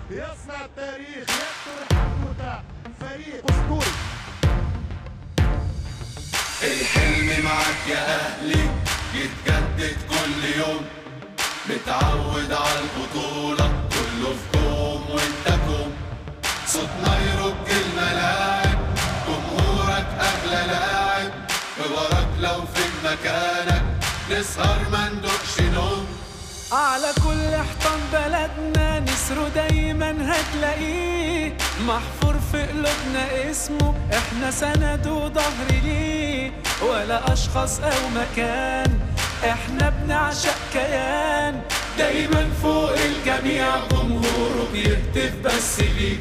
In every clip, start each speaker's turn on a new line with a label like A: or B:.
A: يصنع التاريخ يكسر حدوته فريق اسطوري
B: الحلم معاك يا اهلي يتجدد كل يوم متعود على البطولة كله في كوم وانت كوم صوتنا يرج الملاعب جمهورك اغلى لاعب وراك لو في مكانك نسهر ما ندوقش نوم
C: على كل حيطان بلدنا نسره دايما هتلاقيه محفور في قلوبنا اسمه احنا سند وظهر ليه ولا اشخاص او مكان احنا بنعشق كيان دايما فوق الجميع جمهوره بيهتف بس ليه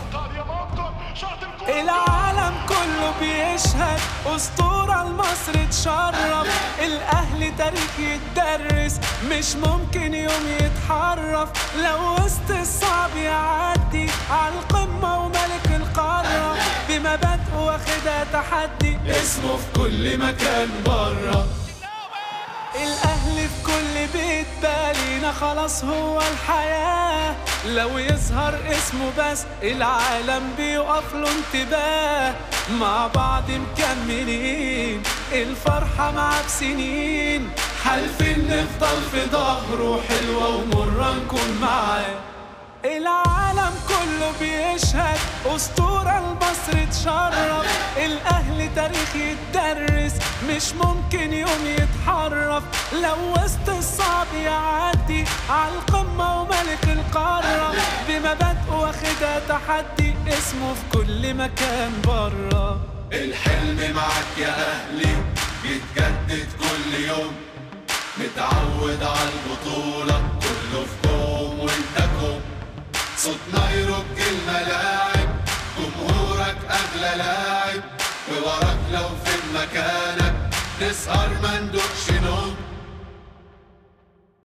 C: العالم كله بيشهد أسطورة لمصر تشرف الأهلي تاريخ يتدرس مش ممكن يوم يتحرف لو وسط الصعب يعدي عالقمة وملك القارة بمبادئه واخدها تحدي اسمه في كل مكان بره الأهلي في كل بيت بالينا خلاص هو الحياة لو يظهر اسمه بس العالم بيقف له انتباه مع بعض مكملين الفرحة مع بسنين حالفين نفضل في ظهره حلوة ومرة نكون معاه العالم كله بيشهد أسطورة لمصر تشرف الأهلي تاريخ يتدرس مش ممكن يوم يتحرف لو وسط الصعب يعدي عالقمة وملك القارة بمبادئه واخدها تحدي اسمه في كل مكان بره
B: الحلم معاك يا اهلي يتجدد كل يوم متعود على البطولة كله في كوم وانت كوم صوتنا يرج الملاعب جمهورك اغلى لاعب ووراك لو في مكانك نسهر ما ندوقش